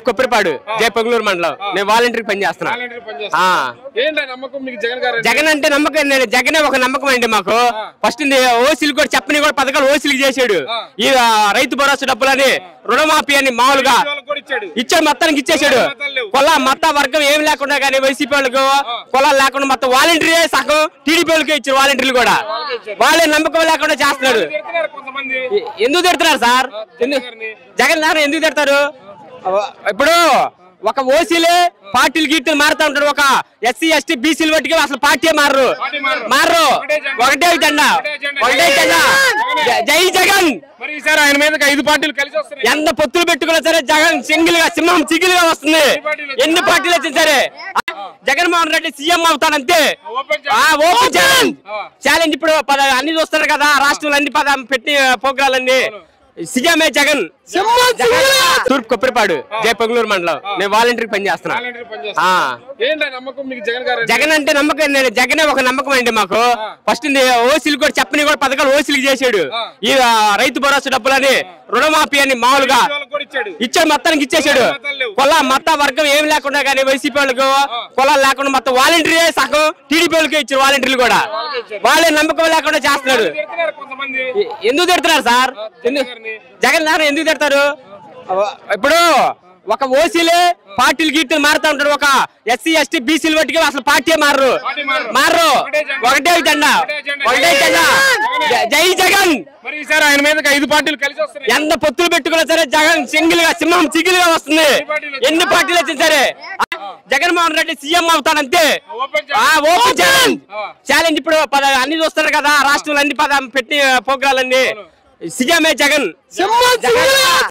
కొప్పరిపాడు జయ పొంగలూరు మండలం నేను వాలంటీర్ పని చేస్తున్నా వాలంటీర్ పని ఆ. చేస్తారు ఏంటి ఆ నమ్మకం మీకు జగన్ గారు అంటే? జగన్ అంటే నమ్మకం నేను జగనే ఒక నమ్మకం అండి మాకు ఫస్ట్ ఓసీలు కూడా చెప్పని కూడా పథకాలు ఓసీలు చేసాడు ఈ ఆ, రైతు భరోసా డబ్బులని రుణమాఫీ అని మామూలుగా వాళ్ళకి కూడా ఇచ్చాడు ఇచ్చాడు మొత్తానికి ఇచ్చేసాడు మతాలు లేవు. కుల మత వర్గం ఏమి లేకుండా కానీ వైసీపీ వాళ్ళకు కులాలు లేకుండా మొత్తం వాలంటీరే సగం టీడీపీ వాళ్ళకే ఇచ్చారు వాలంటీర్లు కూడా వాళ్ళే నమ్మకం లేకుండా చేస్తున్నాడు తిడుతున్నారు కొంతమంది ఎ- ఎందుకు తిడుతున్నారు సార్ ఎందుకు గారిని. జగన్ గారు ఎందుకు తిడతారు ఇప్పుడు ఒక ఓసీలే పార్టీలు గీర్తలు మారుతా ఉంటాడు ఒక ఎస్సీ ఎస్టీ బీసీలు బట్టికి అసలు పార్టీ మారరు పార్టీ మారరు. మారరు ఒకటే జెండా. ఒకటే జెండా ఒకటే జెండా. ఒకటే జెండా జై- జై జగన్ మరి ఈసారి ఆయన మీదకి ఐదు పార్టీలు కలిసి వస్తున్నాయి ఎంత పొత్తులు పెట్టుకున్నా సరే జగన్ సింగిల్ గా సింహం చిగిల్ గా వస్తుంది పార్టీలు ఎన్ని పార్టీలు వచ్చినా సరే జగన్మోహన్ రెడ్డి సీఎం అవుతాడంతే ఓపెన్ ఆ ఓపెన్ ఛాలెంజ్ ఆ. ఛాలెంజ్ ఇప్పుడు పద అన్ని చూస్తారు కదా రాష్ట్రంలో అన్ని పద పెట్టి ప్రోగ్రాలన్నీ సీఎంఏ జగన్ జగన్. తూర్పు కొప్పరిపాడు జయ పొంగలూరు మండలం నేను వాలంటీర్ పని చేస్తున్నా వాలంటీర్ పని ఆ. చేస్తారు ఏంటి ఆ నమ్మకం మీకు జగన్ గారు అంటే? జగన్ అంటే నమ్మకం నేను జగనే ఒక నమ్మకం అండి మాకు ఫస్ట్ ఓసీలు కూడా చెప్పని కూడా పథకాలు ఓసీలు చేసాడు ఈ ఆ, రైతు భరోసా డబ్బులని రుణమాఫీ అని మామూలుగా వాళ్ళకి కూడా ఇచ్చాడు ఇచ్చాడు మొత్తానికి ఇచ్చేసాడు మతాలు లేవు. కుల మత వర్గం ఏమి లేకుండా కానీ వైసీపీ వాళ్ళకు కులాలు లేకుండా మొత్తం వాలంటీరే సగం టీడీపీ వాళ్ళకే ఇచ్చారు వాలంటీర్లు కూడా వాళ్ళే నమ్మకం లేకుండా చేస్తున్నాడు తిడుతున్నారు కొంతమంది ఎ- ఎందుకు తిడుతున్నారు సార్ ఎందుకు గారిని. జగన్ గారు ఎందుకు తిడతారు ఇప్పుడు ఒక ఓసీలే పార్టీలు గీర్తలు మారుతా ఉంటాడు ఒక ఎస్సీ ఎస్టీ బీసీలు బట్టికి అసలు పార్టీ మారరు పార్టీ మారరు. మారరు ఒకటే జెండా. ఒకటే జెండా ఒకటే జెండా. ఒకటే జెండా జై- జై జగన్ మరి ఈసారి ఆయన మీదకి ఐదు పార్టీలు కలిసి వస్తున్నాయి ఎంత పొత్తులు పెట్టుకున్నా సరే జగన్ సింగిల్ గా సింహం చిగిల్ గా వస్తుంది పార్టీలు ఎన్ని పార్టీలు వచ్చినా సరే జగన్మోహన్ రెడ్డి సీఎం అవుతాడంతే ఓపెన్ ఆ ఓపెన్ ఛాలెంజ్ ఆ. ఛాలెంజ్ ఇప్పుడు పద అన్ని చూస్తారు కదా రాష్ట్రంలో అన్ని పద పెట్టి ప్రోగ్రాలన్నీ సీఎంఏ జగన్ జగన్